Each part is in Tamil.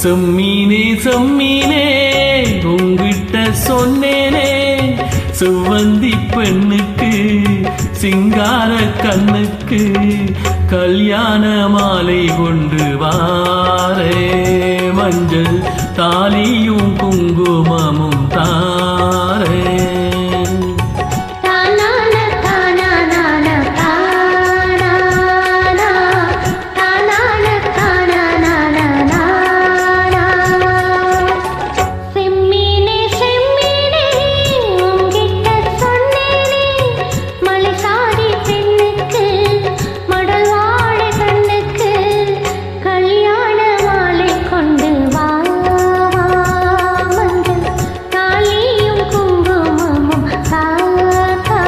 செம்மீனே செம்மீனே உங்கிட்ட சொன்னேனே செவ்வந்தி பெண்ணுக்கு சிங்கார கண்ணுக்கு கல்யாண மாலை கொண்டு வாரே மஞ்சள் தாலியும் குங்குமமும் தாரே தானான தானானான தானானா தானான தானானானா செம்மீனே செம்மீனே உங்கிட்ட சொன்னேனே மலைசாரி பெண்ணுக்கு மடல் வாழை கண்ணுக்கு கல்யாண மாலை கொண்டு வா வா மஞ்சள் தாலியும் குங்குமமும் தா தா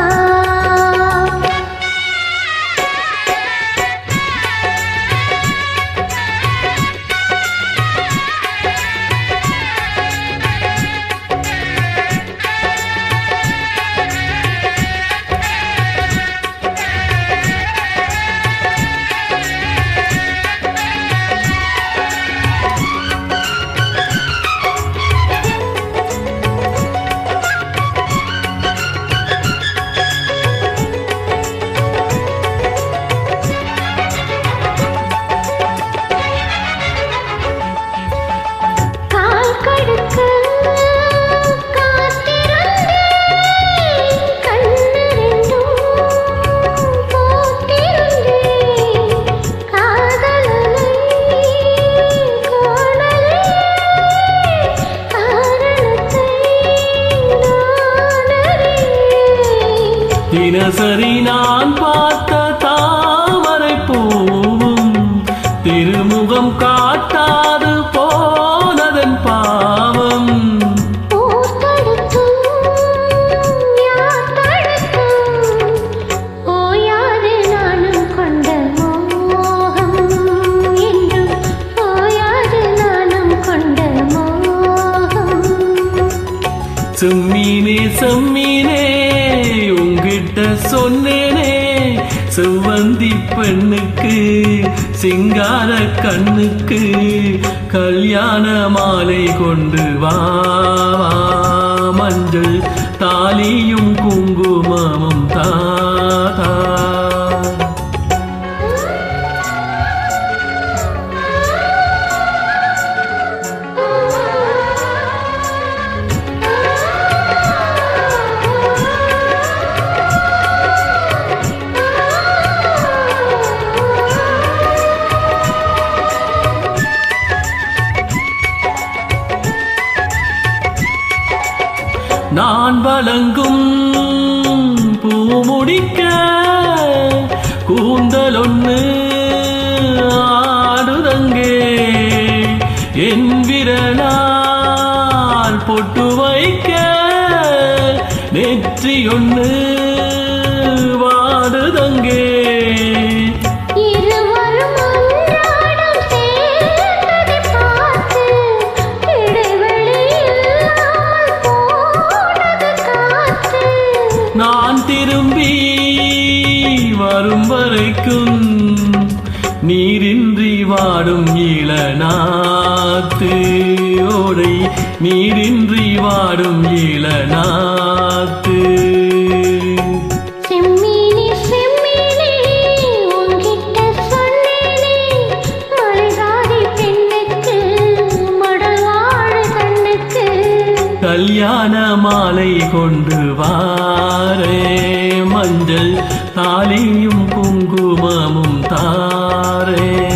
கால் கடுக்க காத்திருந்தேன் கண்ணெண்டும் போத்திருந்தேன் காதலனை காணலே காரணத்தை நான் அறியேன் தினசரி நான் பார்த்த தாமரை பூவும் திருமுகம் காட்டாது போனதன் பாவம் பூத்தடுத்தும் யாத்தடுத்தும் ஓயாது நானும் கொண்ட மோகம் என்றும் ஓயாது நானும் கொண்ட மோகம் செம்மீனே செம்மீனே உங்கிட்ட சொன்னேனே செவ்வந்தி பெண்ணுக்கு சிங்கார கண்ணுக்கு கல்யாண மாலை கொண்டு வா வா. மஞ்சள் தாலியும் குங்குமமும் தாதா நான் வழங்கும் பூ முடிக்க கூந்தல் ஒண்ணு ஆடுதங்கே என் விரலால் பொட்டு வைக்க நெற்றி ஒண்ணு வாடுதங்கே இருவரும் அன்றாடம் சேர்ந்ததைப் பார்த்து இடைவெளி இல்லாமல் போனது காத்து. நான் திரும்பி வரும் வரைக்கும் நீரின்றி வாடும் இளநாத்து ஓடை நீரின்றி வாடும் இளநாத்து செம்மீனே, செம்மீனே, உன்கிட்ட சொன்னேனே, மலைசாரி பெண்ணுக்கு, மடல் வாழை கண்ணுக்கு கல்யாண மாலை கொண்டு வாரே மஞ்சள் தாலியும் குங்குமமும் தாரே